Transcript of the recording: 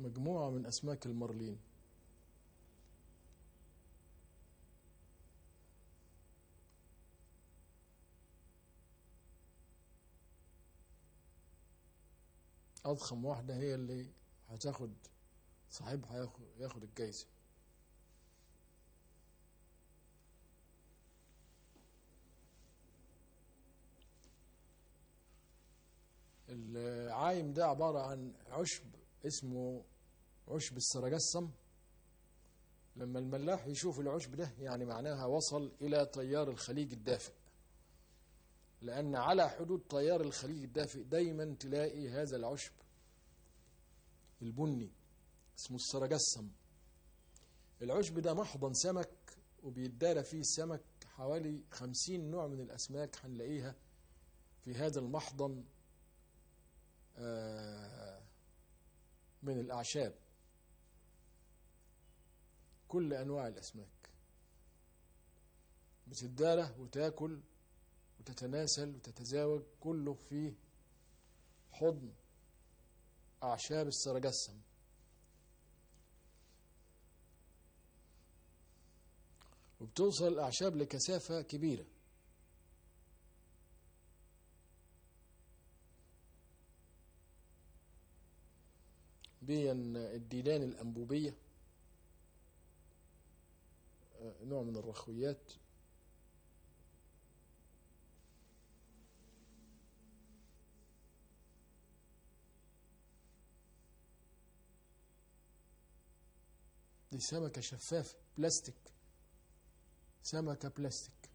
مجموعة من أسماك المارلين أضخم واحدة هي اللي هتاخد صاحبها ياخد, ياخد الجايزة العايم ده عبارة عن عشب اسمه عشب السرجسم لما الملاح يشوف العشب ده يعني معناها وصل إلى تيار الخليج الدافئ لأن على حدود تيار الخليج الدافئ دايما تلاقي هذا العشب البني اسمه السرجسم العشب ده محضن سمك وبيتدارى فيه السمك حوالي خمسين نوع من الأسماك هنلاقيها في هذا المحضن من الأعشاب كل أنواع الأسماك بتدارى وتاكل وتتناسل وتتزاوج كله في حضن أعشاب السرجسم وبتوصل الأعشاب لكثافة كبيرة دي الديدان الأنبوبية نوع من الرخويات دي سمكة شفافة بلاستيك سمكة بلاستيك